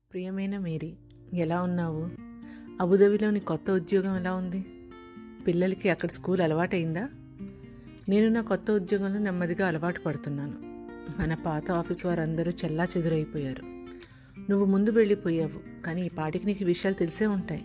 ప్రియమైన మేరీ ఎలా ఉన్నావు అబుదాబిలో నీ కొత్త ఉద్యోగం ఎలా ఉంది పిల్లలకి అక్కడ స్కూల్ అలవాటైందా నేను నా కొత్త ఉద్యోగంలో నెమ్మదిగా అలవాటు పడుతున్నాను మన పాత ఆఫీస్ వారందరూ చెల్లా చెదురైపోయారు నువ్వు ముందు వెళ్ళిపోయావు కానీ ఈ పాటికి నీకు ఈ విషయాలు తెలిసే ఉంటాయి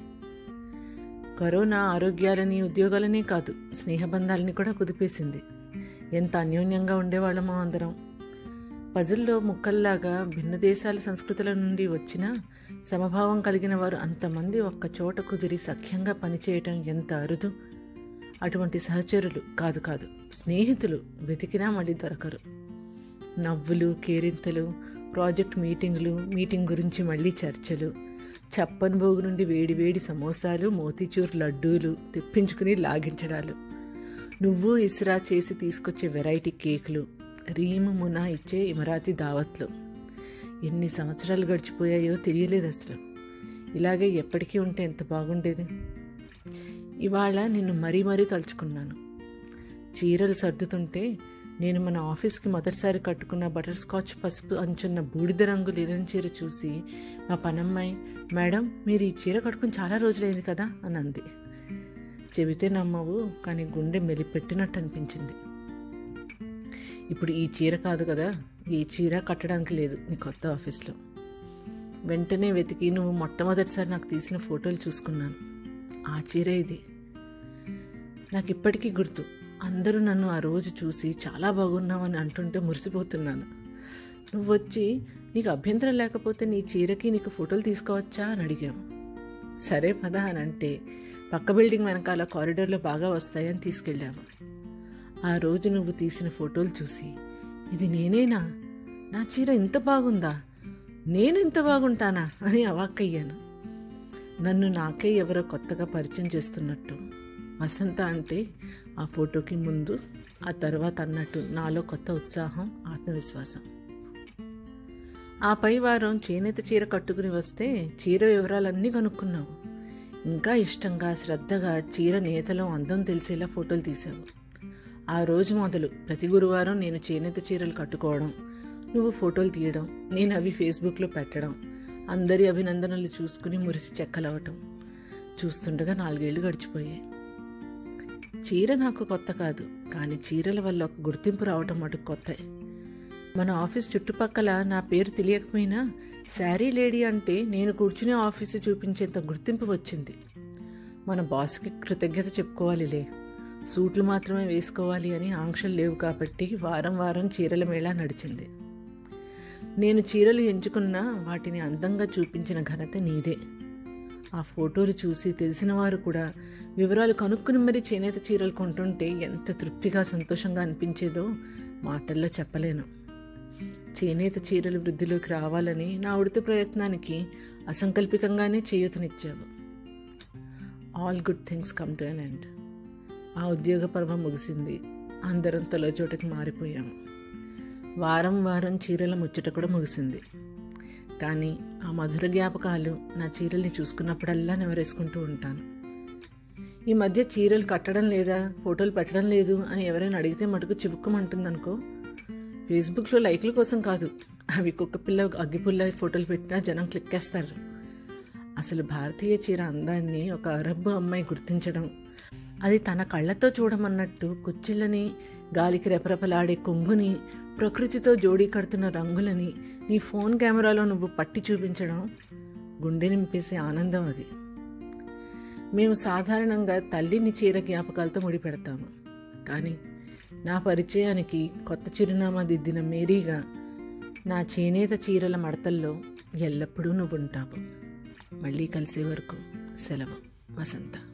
కరోనా ఆరోగ్యాలని ఉద్యోగాలనే కాదు స్నేహబంధాలని కూడా కుదిపేసింది ఎంత అన్యోన్యంగా ఉండేవాళ్ళమో అందరం పజుల్లో ముక్కల్లాగా భిన్న దేశాల సంస్కృతుల నుండి వచ్చిన సమభావం కలిగిన వారు అంతమంది ఒక్క చోట కుదిరి సఖ్యంగా పనిచేయటం ఎంత అరుదు అటువంటి సహచరులు కాదు కాదు స్నేహితులు వెతికినా మళ్ళీ దొరకరు నవ్వులు కేరింతలు ప్రాజెక్ట్ మీటింగులు మీటింగ్ గురించి మళ్ళీ చర్చలు చప్పన్ భోగు నుండి వేడి వేడి సమోసాలు మోతీచూర్ లడ్డూలు తెప్పించుకుని లాగించడాలు నువ్వు ఇస్రా చేసి తీసుకొచ్చే వెరైటీ కేకులు రీము మునా ఇచ్చే ఇమరాతి దావత్లు ఎన్ని సంవత్సరాలు గడిచిపోయాయో తెలియలేదు అసలు ఇలాగే ఎప్పటికీ ఉంటే ఎంత బాగుండేది ఇవాళ నిన్ను మరీ మరీ తలుచుకున్నాను చీరలు సర్దుతుంటే నేను మన ఆఫీస్కి మొదటిసారి కట్టుకున్న బటర్ స్కాచ్ పసుపు అంచున్న బూడిద రంగు లినన్ చీర చూసి మా పనమ్మాయి మేడం మీరు ఈ చీర కట్టుకుని చాలా రోజులైంది కదా అని అంది చెబితే నమ్మవు కానీ గుండె మెలిపెట్టినట్టు అనిపించింది ఇప్పుడు ఈ చీర కాదు కదా ఈ చీర కట్టడానికి లేదు నీ కొత్త ఆఫీస్లో వెంటనే వెతికి నువ్వు మొట్టమొదటిసారి నాకు తీసిన ఫోటోలు చూసుకున్నాను ఆ చీర ఇది నాకు ఇప్పటికీ గుర్తు అందరూ నన్ను ఆ రోజు చూసి చాలా బాగున్నావని అంటుంటే మురిసిపోతున్నాను నువ్వు వచ్చి నీకు అభ్యంతరం లేకపోతే నీ చీరకి నీకు ఫోటోలు తీసుకోవచ్చా అని అడిగావు సరే పద అని అంటే పక్క బిల్డింగ్ వెనకాల కారిడార్లో బాగా వస్తాయని తీసుకెళ్ళావు ఆ రోజు నువ్వు తీసిన ఫోటోలు చూసి ఇది నేనేనా నా చీర ఇంత బాగుందా నేను ఇంత బాగుంటానా అని అవాక్కయ్యాను నన్ను నాకే ఎవరో కొత్తగా పరిచయం చేస్తున్నట్టు వసంత అంటే ఆ ఫోటోకి ముందు ఆ తర్వాత అన్నట్టు నాలో కొత్త ఉత్సాహం ఆత్మవిశ్వాసం ఆ పై వారం చేనేత చీర కట్టుకుని వస్తే చీర వివరాలన్నీ కనుక్కున్నావు ఇంకా ఇష్టంగా శ్రద్ధగా చీర నేతలో అందం తెలిసేలా ఫోటోలు తీసావు ఆ రోజు మొదలు ప్రతి గురువారం నేను చేనేత చీరలు కట్టుకోవడం నువ్వు ఫోటోలు తీయడం నేను అవి ఫేస్బుక్లో పెట్టడం అందరి అభినందనలు చూసుకుని మురిసి చెక్కలవటం చూస్తుండగా నాలుగేళ్లు గడిచిపోయాయి చీర నాకు కొత్త కాదు కానీ చీరల వల్ల ఒక గుర్తింపు రావటం మటుకు కొత్త మన ఆఫీస్ చుట్టుపక్కల నా పేరు తెలియకపోయినా శారీ లేడీ అంటే నేను కూర్చునే ఆఫీసు చూపించేంత గుర్తింపు వచ్చింది మన బాస్కి కృతజ్ఞత చెప్పుకోవాలిలే సూట్లు మాత్రమే వేసుకోవాలి అని ఆంక్షలు లేవు కాబట్టి వారం వారం చీరల మేళా నడిచింది నేను చీరలు ఎంచుకున్నా వాటిని అందంగా చూపించిన ఘనత నీదే ఆ ఫోటోలు చూసి తెలిసిన వారు కూడా వివరాలు కనుక్కుని మరీ చేనేత చీరలు కొంటుంటే ఎంత తృప్తిగా సంతోషంగా అనిపించేదో మాటల్లో చెప్పలేను చేనేత చీరలు వృద్ధిలోకి రావాలని నా ఉడిత ప్రయత్నానికి అసంకల్పికంగానే చేయూతనిచ్చావు all good things come to an end ఆ ఉద్యోగ పర్వం ముగిసింది అందరం తలో చోటకి మారిపోయాము వారం వారం చీరల ముచ్చట కూడా ముగిసింది కానీ ఆ మధుర జ్ఞాపకాలు నా చీరల్ని చూసుకున్నప్పుడల్లా నెవరేసుకుంటూ ఉంటాను ఈ మధ్య చీరలు కట్టడం లేదా ఫోటోలు పెట్టడం లేదు అని ఎవరైనా అడిగితే మటుకు చివుక్కుమంటుందనుకో ఫేస్బుక్లో లైక్ల కోసం కాదు అవి కుక్క పిల్ల అగ్గిపుల్ల ఫోటోలు పెట్టినా జనం క్లిక్కేస్తారు అసలు భారతీయ చీర అందాన్ని ఒక అరబ్బు అమ్మాయి గుర్తించడం అది తన కళ్ళతో చూడమన్నట్టు కుచ్చిళ్ళని గాలికి రెపరెపలాడే కొంగుని ప్రకృతితో జోడీ కడుతున్న రంగులని నీ ఫోన్ కెమెరాలో నువ్వు పట్టి చూపించడం గుండె నింపేసే ఆనందం అది మేము సాధారణంగా తల్లిని చీర జ్ఞాపకాలతో ముడిపెడతాము కానీ నా పరిచయానికి కొత్త చిరునామా దిద్దిన మేరీగా నా చేనేత చీరల మడతల్లో ఎల్లప్పుడూ నువ్వు ఉంటావు మళ్ళీ కలిసే వరకు సెలవు వసంత